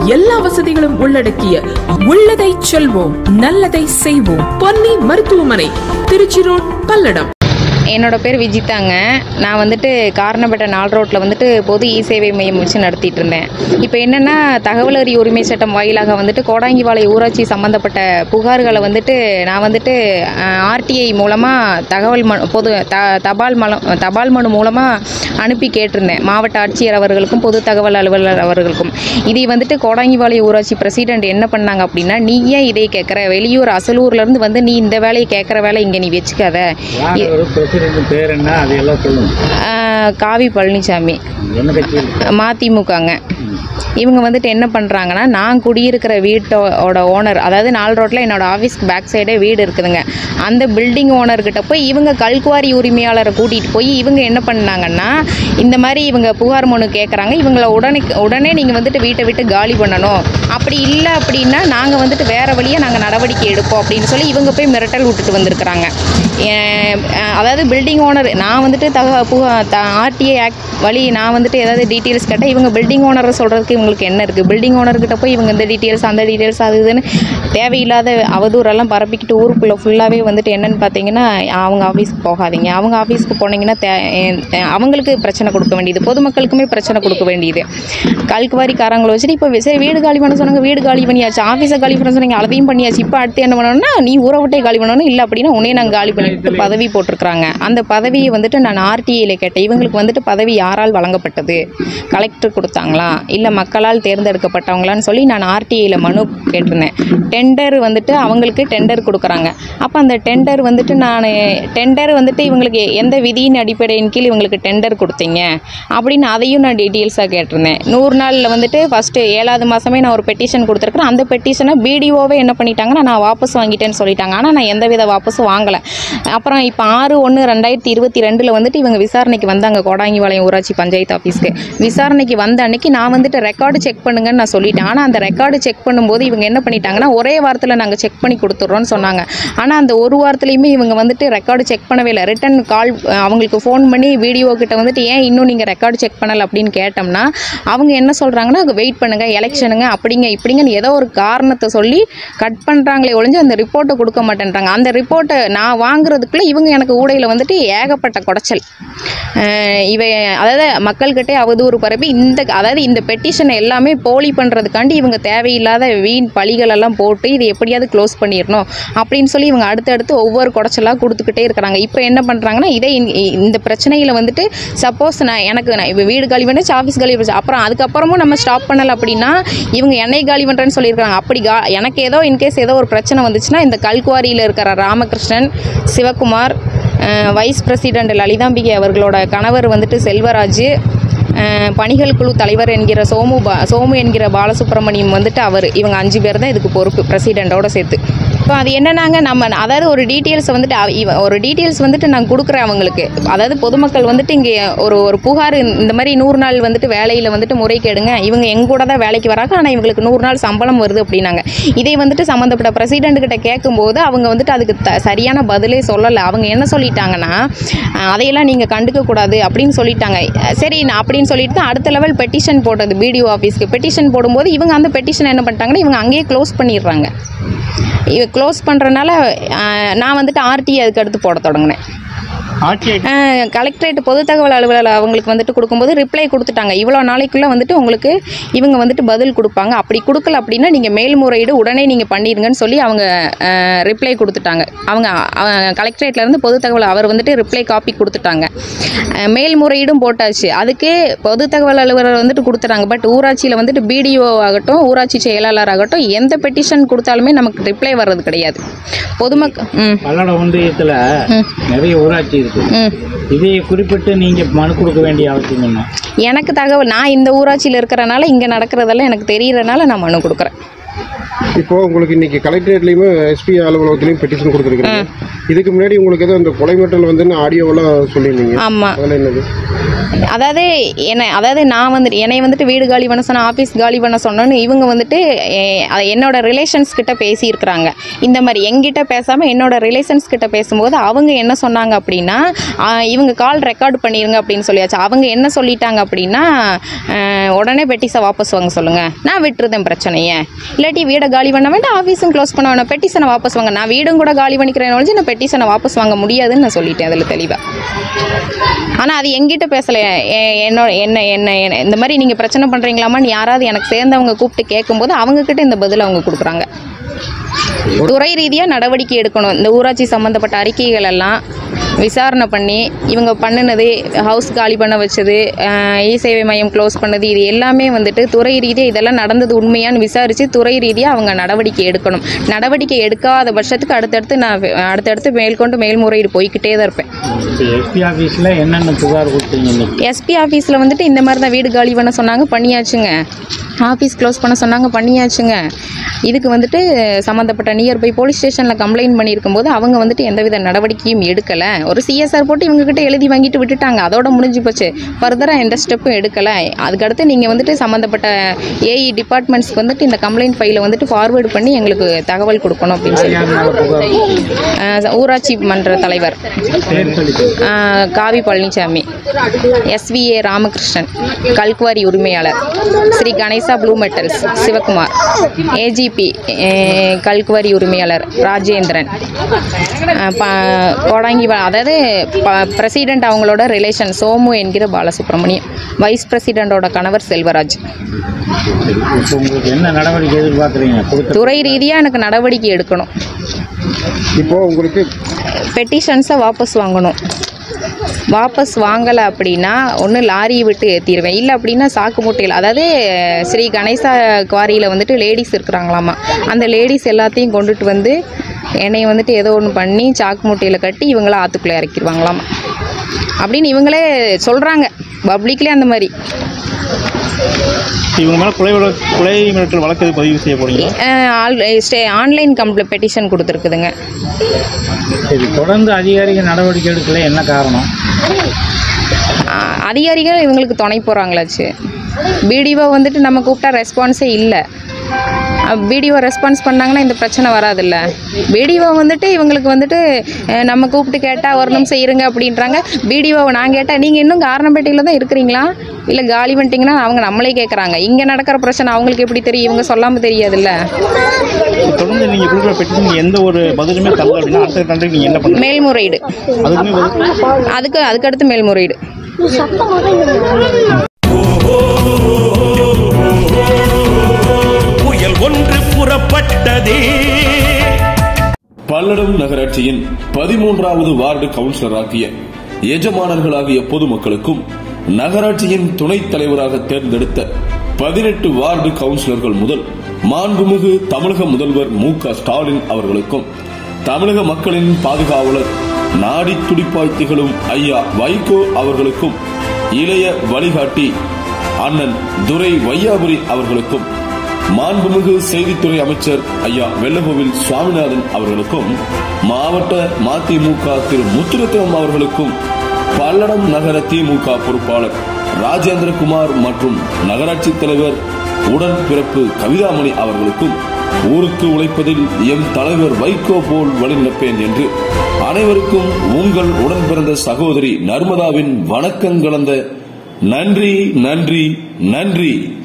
எல்லா வசதிகளும் உள்ளடக்கிய உள்ளதை செல்வோம் நல்லதை செய்வோம் பொன்னி மருத்துவமனை திருச்சி ரோட் பல்லடம் என்னோட பேர் விஜிதாங்க நான் வந்துட்டு காரணப்பட்ட நாள் ரோட்டில் வந்துட்டு பொது இ சேவை மையம் வச்சு நடத்திட்டு இருந்தேன் இப்போ என்னென்னா தகவல் அறி உரிமை சட்டம் வாயிலாக வந்துட்டு கோடாங்கிவாலை ஊராட்சி சம்மந்தப்பட்ட புகார்களை வந்துட்டு நான் வந்துட்டு ஆர்டிஐ மூலமாக தகவல் மனு பொது த தபால் மலம் தபால் மனு மூலமாக அனுப்பி கேட்டிருந்தேன் மாவட்ட ஆட்சியர் அவர்களுக்கும் பொது தகவல் அலுவலர் அவர்களுக்கும் இதை வந்துட்டு கோடாங்கிவாலை ஊராட்சி பிரசிடென்ட் என்ன பண்ணாங்க அப்படின்னா நீ ஏன் இதை கேட்குற வெளியூர் அசலூர்லேருந்து வந்து நீ இந்த வேலையை கேட்குற வேலை இங்கே நீ வச்சுக்காத யார் ஒரு பிரசிடென்ட் பேர் என்ன அதையெல்லாம் சொல்லுங்க ஆஹ் காவி பழனிசாமி என்ன கட்சி மதிமுகங்க இவங்க வந்துட்டு என்ன பண்ணுறாங்கன்னா நான் குடியிருக்கிற வீட்டோட ஓனர் அதாவது நாலு ரோட்டில் என்னோட ஆஃபீஸ்க்கு பேக் சைடே வீடு இருக்குதுங்க அந்த பில்டிங் ஓனர்கிட்ட போய் இவங்க கல்குவாரி உரிமையாளரை கூட்டிகிட்டு போய் இவங்க என்ன பண்ணாங்கன்னா இந்த மாதிரி இவங்க புகார் மனு கேட்குறாங்க இவங்கள உடனே உடனே நீங்கள் வந்துட்டு வீட்டை விட்டு காலி பண்ணணும் அப்படி இல்லை அப்படின்னா நாங்கள் வந்துட்டு வேறு வழியாக நாங்கள் நடவடிக்கை எடுப்போம் அப்படின்னு சொல்லி இவங்க போய் மிரட்டல் விட்டுட்டு வந்திருக்கிறாங்க ஏன், அஹ், அதாவது பில்டிங் ஓனர் நான் வந்துட்டு தக புகா ஆர்டிஐ ஆக்ட் வழி நான் வந்துட்டு ஏதாவது டீட்டெயில்ஸ் கேட்டால் இவங்க பில்டிங் ஓனரை சொல்கிறதுக்கு இவங்களுக்கு என்ன இருக்குது பில்டிங் ஓனர்கிட்ட போய் இவங்க இந்த டீட்டெயில்ஸ் அந்த டீட்டெயில்ஸ் அது இதுன்னு தேவையில்லாத அவதூறெல்லாம் பரப்பிக்கிட்டு ஊருக்குள்ளே ஃபுல்லாகவே வந்துட்டு என்னன்னு பார்த்தீங்கன்னா அவங்க ஆஃபீஸ்க்கு போகாதீங்க அவங்க ஆஃபீஸ்க்கு போனீங்கன்னா தே அஹ், அவங்களுக்கு பிரச்சனை கொடுக்க வேண்டியது பொதுமக்களுக்குமே பிரச்சனை கொடுக்க வேண்டியது கல்குவாரிக்காரங்களை வச்சுட்டு இப்போ சரி வீடு காலி பண்ண சொன்னாங்க வீடு காலி பண்ணியாச்சு ஆஃபீஸை காலி பண்ண சொன்னாங்க அதையும் பண்ணியாச்சு இப்போ அடுத்து என்ன பண்ணணும்னா நீ ஊரை விட்டே காலி பண்ணணும் இல்லை அப்படின்னா உன்னே நாங்கள் காலி பண்ணிட்டு பதவி போட்டிருக்கிறாங்க அந்த பதவியை வந்துட்டு நான் ஆர்டிஐயில் கேட்டேன் இவங்களுக்கு வந்துட்டு பதவி யாரால் வழங்கப்பட்டது கலெக்டர் கொடுத்தாங்களா இல்லை மக்களால் தேர்ந்தெடுக்கப்பட்டவங்களான்னு சொல்லி நான் ஆர்டிஐயில் மனு கேட்டிருந்தேன் டெண்டர் வந்துட்டு அவங்களுக்கு டெண்டர் கொடுக்குறாங்க அப்போ அந்த டெண்டர் வந்துட்டு நான் டெண்டர் வந்துட்டு இவங்களுக்கு எந்த விதியின் அடிப்படையின் கீழ் இவங்களுக்கு டெண்டர் கொடுத்தீங்க அப்படின்னு அதையும் நான் டீட்டெயில்ஸாக கேட்டிருந்தேன் நூறு நாளில் வந்துட்டு ஃபஸ்ட்டு ஏழாவது மாதமே நான் ஒரு பெட்டிஷன் கொடுத்துருக்குறேன் அந்த பெட்டிஷனை பிடிஓவே என்ன பண்ணிட்டாங்கன்னா நான் வாபஸ் வாங்கிட்டேன்னு சொல்லிட்டாங்க ஆனால் நான் எந்த வித வாபஸும் வாங்கலை அப்புறம் இப்போ ஆறு ஒன்று ரெண்டாயிரத்தி இருபத்தி ரெண்டில் வந்துட்டு இவங்க விசாரணைக்கு வந்தாங்க கோடாங்கிபாளையம் ஊராட்சி பஞ்சாயத்து ஆஃபீஸ்க்கு விசாரணைக்கு வந்த அன்னைக்கு நான் வந்துட்டு ரெக்கார்டு செக் பண்ணுங்கன்னு நான் சொல்லிட்டேன் ஆனால் அந்த ரெக்கார்டு செக் பண்ணும்போது இவங்க என்ன பண்ணிட்டாங்கன்னா ஒரே வாரத்தில் நாங்கள் செக் பண்ணி கொடுத்துட்றோன்னு சொன்னாங்க ஆனால் அந்த ஒரு வாரத்துலேயுமே இவங்க வந்துட்டு ரெக்கார்டு செக் பண்ணவே இல்லை ரிட்டன் கால் அவங்களுக்கு ஃபோன் பண்ணி வீடியோ கிட்ட வந்துட்டு ஏன் இன்னும் நீங்கள் ரெக்கார்டு செக் பண்ணலை அப்படின்னு கேட்டோம்னா அவங்க என்ன சொல்கிறாங்கன்னா வெயிட் பண்ணுங்கள் எலெக்ஷனுங்க அப்படிங்க இப்படிங்கன்னு ஏதோ ஒரு காரணத்தை சொல்லி கட் பண்ணுறாங்களே ஒழிஞ்சு அந்த ரிப்போர்ட்டை கொடுக்க மாட்டேன்றாங்க அந்த ரிப்போர்ட்டை நான் வாங்குறதுக்குள்ளே இவங்க எனக்கு ஊடையில் வந்துட்டு ஏகப்பட்ட குடைச்சல் அஹ் இவ அதாவது மக்கள்கிட்டே அவதூறு பரப்பி இந்த அதாவது இந்த பெட்டிஷனை எல்லாமே போலி பண்ணுறதுக்காண்டி இவங்க தேவையில்லாத வீண் பழிகள் எல்லாம் போட்டு இது எப்படியாவது க்ளோஸ் பண்ணிடணும் அப்படின்னு சொல்லி இவங்க அடுத்தடுத்து ஒவ்வொரு குடைச்சலாக கொடுத்துக்கிட்டே இருக்கிறாங்க இப்போ என்ன பண்ணுறாங்கன்னா இதே இந்த- இந்த பிரச்சனையில் வந்துட்டு சப்போஸ் நான் எனக்கு நான் இப்போ வீடு காலி பண்ணிச்சு ஆஃபீஸ் காலி பண்ணிச்சு அப்புறம் அதுக்கப்புறமும் நம்ம ஸ்டாப் பண்ணலை அப்படின்னா இவங்க என்னை காலி பண்ணுறேன்னு சொல்லியிருக்காங்க அப்படி கா எனக்கு ஏதோ இன்கேஸ் ஏதோ ஒரு பிரச்சனை வந்துச்சுன்னா இந்த கல்குவாரியில் இருக்கிற ராமகிருஷ்ணன் சிவகுமார் அஹ், வைஸ் பிரசிடெண்ட் லலிதாம்பிகை அவர்களோட கணவர் வந்துட்டு செல்வராஜ் அஹ், பணிகள் குழு தலைவர் என்கிற சோமு பா சோமு என்கிற பாலசுப்ரமணியம் வந்துட்டு அவர் இவங்க அஞ்சு பேர் தான் இதுக்கு பொறுப்பு பிரசிடெண்ட்டோட சேர்த்து இப்போ அது என்னன்னாங்க நம்ம அதாவது ஒரு டீட்டெயில்ஸ் வந்துட்டு அவ- இவ ஒரு டீட்டெயில்ஸ் வந்துட்டு நான் கொடுக்குறேன் அவங்களுக்கு அதாவது பொதுமக்கள் வந்துட்டு இங்கே ஒரு ஒரு புகார் இந்த மாதிரி நூறு நாள் வந்துட்டு வேலையில் வந்துட்டு முறைகேடுங்க இவங்க எங்க கூட தான் வேலைக்கு வராங்க ஆனால் இவங்களுக்கு நூறு நாள் சம்பளம் வருது அப்படின்னாங்க இதை வந்துட்டு சம்மந்தப்பட்ட பிரசிடென்ட் கிட்ட கேட்கும்போது அவங்க வந்துட்டு அதுக்கு த சரியான பதிலே சொல்லலை அவங்க என்ன சொல்லிட்டாங்கன்னா அஹ், அதையெல்லாம் நீங்கள் கண்டுக்க கூடாது அப்படின்னு சொல்லிட்டாங்க அஹ், சரி நான் அப்படின்னு சொல்லிட்டு தான் அடுத்த லெவல் பெட்டிஷன் போட்டது பிடிஓ ஆஃபீஸ்க்கு பெட்டிஷன் போடும்போது இவங்க அந்த பெட்டிஷன் என்ன பண்ணிட்டாங்கன்னா இவங்க அங்கேயே க்ளோஸ் பண்ணிடுறாங்க இவ க்ளோஸ் பண்ணுறனால நான் வந்துட்டு ஆர்டி அதுக்கு அடுத்து போட தொடங்கினேன் ஆட்சி கலெக்டரேட் பொது தகவல் அலுவலர் அவங்களுக்கு வந்துட்டு கொடுக்கும்போது ரிப்ளை கொடுத்துட்டாங்க இவ்வளோ நாளைக்குள்ளே வந்துட்டு உங்களுக்கு இவங்க வந்துட்டு பதில் கொடுப்பாங்க அப்படி கொடுக்கல அப்படின்னா நீங்கள் மேல்முறையீடு உடனே நீங்கள் பண்ணிடுங்கன்னு சொல்லி அவங்க ரிப்ளை கொடுத்துட்டாங்க அவங்க கலெக்டரேட்லேருந்து பொது தகவல் அவர் வந்துட்டு ரிப்ளை காப்பி கொடுத்துட்டாங்க அஹ், மேல்முறையீடும் போட்டாச்சு அதுக்கு பொது தகவல் அலுவலர் வந்துட்டு கொடுத்துட்டாங்க பட் ஊராட்சியில் வந்துட்டு பிடிஓ ஆகட்டும் ஊராட்சி செயலாளர் ஆகட்டும் எந்த பெட்டிஷன் கொடுத்தாலுமே நமக்கு ரிப்ளை வர்றது கிடையாது பொதுமக்கள் ம் பல்லட ஒன்றியத்தில் ம். நிறைய ஊராட்சி இருக்கு ம் இதை குறிப்பிட்டு நீங்கள் மனு கொடுக்க வேண்டிய அவசியம் என்ன எனக்கு தகவல் நான் இந்த ஊராட்சியில் இருக்கிறனால இங்கே நடக்கிறதெல்லாம் எனக்கு தெரியறனால நான் மனு கொடுக்குறேன் இப்போ உங்களுக்கு இன்னைக்கு கலெக்டரேட்லயுமே எஸ்பி அலுவலகத்திலயும் பெட்டிஷன் கொடுத்துருக்கீங்க இதுக்கு முன்னாடி உங்களுக்கு ஏதோ இந்த கொலை மிரட்டல் வந்து ஆடியோவெல்லாம் சொல்லியிருந்தீங்க ஆமாம் அதில் என்னது அதாவது என்ன அதாவது நான் வந்துட்டு என்னை வந்துட்டு வீடு காலி பண்ண சொன்ன ஆஃபீஸ் காலி பண்ண சொன்னோன்னு இவங்க வந்துட்டு எ- அது என்னோட ரிலேஷன்ஸ் கிட்ட பேசியிருக்கிறாங்க இந்த மாதிரி எங்கிட்ட பேசாமல் என்னோட ரிலேஷன்ஸ் கிட்ட பேசும்போது அவங்க என்ன சொன்னாங்க அப்படின்னா ஆ, இவங்க கால் ரெக்கார்ட் பண்ணிருங்க அப்படின்னு சொல்லியாச்சு அவங்க என்ன சொல்லிட்டாங்க அப்படின்னா அஹ், உடனே பெட்டிஸை வாபஸ் வாங்க சொல்லுங்கள் நான் விட்டுருதேன் பிரச்சனையே இல்லாட்டி வீடை காலி பண்ண வேண்டாம் ஆஃபீஸும் க்ளோஸ் பண்ண வேணாம் பெட்டிஷனை வாபஸ் வாங்க நான் வீடும் கூட காலி பண்ணிக்கிறேன் ஒழிஞ்சு நான் பெட்டிஷனை வாபஸ் வாங்க முடியாதுன்னு நான் சொல்லிட்டேன் அதில் தெளிவாக ஆனால் அது எங்கிட்ட பேசலை எ- என்னோட என்ன என்ன என்ன- இந்த மாதிரி நீங்கள் பிரச்சனை பண்ணுறீங்களாமான்னு யாராவது எனக்கு சேர்ந்தவங்க கூப்பிட்டு கேட்கும்போது அவங்கக்கிட்ட இந்த பதில் அவங்க கொடுக்குறாங்க துறை ரீதியாக நடவடிக்கை எடுக்கணும் இந்த ஊராட்சி சம்மந்தப்பட்ட அறிக்கைகள் எல்லாம் விசாரணை பண்ணி இவங்க பண்ணினது ஹவுஸ் காலி பண்ண வச்சது அஹ், இ சேவை மையம் க்ளோஸ் பண்ணது இது எல்லாமே வந்துட்டு துறை ரீதியாக இதெல்லாம் நடந்தது உண்மையான்னு விசாரித்து துறை ரீதியாக அவங்க நடவடிக்கை எடுக்கணும் நடவடிக்கை எடுக்காத பட்சத்துக்கு அடுத்தடுத்து நான் வே- அடுத்தடுத்து மேற்கொண்டு மேல்முறையீடு போய்க்கிட்டே தான் இருப்பேன் இப்போ எஸ்பி ஆஃபீஸில் என்னென்ன புகார் கொடுத்தீங்க இன்னைக்கு எஸ்பி ஆஃபீஸில் வந்துட்டு இந்த மாதிரி தான் வீடு காலி பண்ண சொன்னாங்க பண்ணியாச்சுங்க ஆஃபீஸ் க்ளோஸ் பண்ண சொன்னாங்க பண்ணியாச்சுங்க இதுக்கு வந்துட்டு சம்மந்தப்பட்ட நியர்பை போலீஸ் ஸ்டேஷனில் கம்ப்ளைண்ட் பண்ணியிருக்கும் போது அவங்க வந்துட்டு எந்தவித நடவடிக்கையும் எடுக்கலை ஒரு சிஎஸ்ஆர் போட்டு இவங்ககிட்ட எழுதி வாங்கிட்டு விட்டுட்டாங்க அதோட முடிஞ்சு போச்சு ஃபர்தராக எந்த ஸ்டெப்பும் எடுக்கலை அதுக்கடுத்து நீங்கள் வந்துட்டு சம்மந்தப்பட்ட ஏஇ டிபார்ட்மெண்ட்ஸ்க்கு வந்துட்டு இந்த கம்ப்ளைண்ட் ஃபைலை வந்துட்டு ஃபார்வேர்டு பண்ணி எங்களுக்கு தகவல் கொடுக்கணும் அப்படின்னு சொல்லி யார் மேலே புகார் கொடுத்தீங்க? அஹ் ஊராட்சி மன்ற தலைவர் பேர் சொல்லி ஆஹ் காவி பழனிசாமி எஸ்விஏ ராமகிருஷ்ணன் கல்குவாரி உரிமையாளர் Sri Ganesha blue metals Sivakumar AGP கல்குவாரி உரிமையாளர் ராஜேந்திரன் ஆஹ் ப- கோடாங்கி பா- அதாவது பிரசிடெண்ட் அவங்களோட ரிலேஷன் சோமு என்கிற பாலசுப்ரமணியம் வைஸ் பிரசிடெண்டோட கணவர் செல்வராஜ் இப்போ உங்களுக்கு என்ன நடவடிக்கை எதிர்பார்க்குறீங்க கொடுத்த துறை ரீதியாக எனக்கு நடவடிக்கை எடுக்கணும் இப்போ உங்களுக்கு பெட்டிஷன்ஸை வாபஸ் வாங்கணும் வாபஸ் வாங்கலை அப்படின்னா ஒன்று லாரியை விட்டு ஏற்றிடுவேன் இல்லை அப்படின்னா சாக்கு மூட்டையில் அதாவது ஸ்ரீ கணேசா குவாரியில் வந்துட்டு லேடிஸ் இருக்கிறாங்களாமா அந்த லேடிஸ் எல்லாத்தையும் கொண்டுட்டு வந்து என்னை வந்துட்டு ஏதோ ஒன்று பண்ணி சாக்கு மூட்டையில் கட்டி இவங்கள ஆற்றுக்குள்ளே இறக்கிடுவாங்களாமா அப்படின்னு இவங்களே சொல்கிறாங்க பப்ளிக்லேயே அந்த மாதிரி இவங்க மேலே கொலை வழக்கு கொலை மிரட்டல் வழக்கு எதுவும் பதிவு செய்ய போறீங்க அஹ் ஆல் ஸ்டே ஆன்லைன் கம்ப்ள பெட்டிஷன் கொடுத்துருக்குதுங்க சரி தொடர்ந்து அதிகாரிகள் நடவடிக்கை எடுக்கல என்ன காரணம் அஹ் அதிகாரிகள் இவங்களுக்கு துணை போகிறாங்களாச்சு பிடிஓ வந்துட்டு நம்ம கூப்பிட்டா ரெஸ்பான்ஸே இல்லை பிடிஓ ரெஸ்பான்ஸ் பண்ணாங்கன்னா இந்த பிரச்சனை வராதுல்ல பிடிஓ வந்துட்டு இவங்களுக்கு வந்துட்டு அஹ், நம்ம கூப்பிட்டு கேட்டால் ஒரு நிமிஷம் இருங்க அப்படின்றாங்க பிடிஓவை நான் கேட்டால் நீங்கள் இன்னும் காரணப்பேட்டையில் தான் இருக்கிறீங்களா இல்லை காலி பண்ணிட்டீங்கன்னா அவங்க நம்மளே கேட்குறாங்க இங்கே நடக்கிற பிரச்சனை அவங்களுக்கு எப்படி தெரியும் இவங்க சொல்லாமல் தெரியாதுல்ல தொடர்ந்து நீங்கள் கொடுக்குற பெட்டிஷன் எந்த ஒரு பதிலுமே தரல அப்படின்னா அடுத்த கண்ட்ரி நீங்கள் என்ன பண்ணுங்க மேல்முறையீடு அதுக்குமே பதில் அதுக்கு அதுக்கடுத்து மேல்முறையீடு புயல் ஒன்று புறப்பட்டதே பல்லடம் நகராட்சியின் பதிமூன்றாவது வார்டு கவுன்சிலராகிய எஜமானர்களாகிய பொதுமக்களுக்கும் நகராட்சியின் துணைத் தலைவராக தேர்ந்தெடுத்த பதினெட்டு வார்டு கவுன்சிலர்கள் முதல் மாண்புமிகு தமிழக முதல்வர் மு க ஸ்டாலின் அவர்களுக்கும் தமிழக மக்களின் பாதுகாவலர் நாடி துடிப்பாய் திகழும் ஐயா வைகோ அவர்களுக்கும் இளைய வழிகாட்டி அண்ணன் துரை வையாபுரி அவர்களுக்கும் மாண்புமிகு செய்தித்துறை அமைச்சர் ஐயா வெள்ளகோவில் சுவாமிநாதன் அவர்களுக்கும் மாவட்ட மதிமுக திரு முத்துரத்னம் அவர்களுக்கும் பல்லடம் நகர திமுக பொறுப்பாளர் ராஜேந்திரகுமார் மற்றும் நகராட்சி தலைவர் உடன் பிறப்பு கவிதாமணி அவர்களுக்கும் ஊருக்கு உழைப்பதில் எம் தலைவர் வைகோ போல் வழிநடப்பேன் என்று அனைவருக்கும் உங்கள் உடன் பிறந்த சகோதரி நர்மதாவின் வணக்கம் கலந்த நன்றி நன்றி நன்றி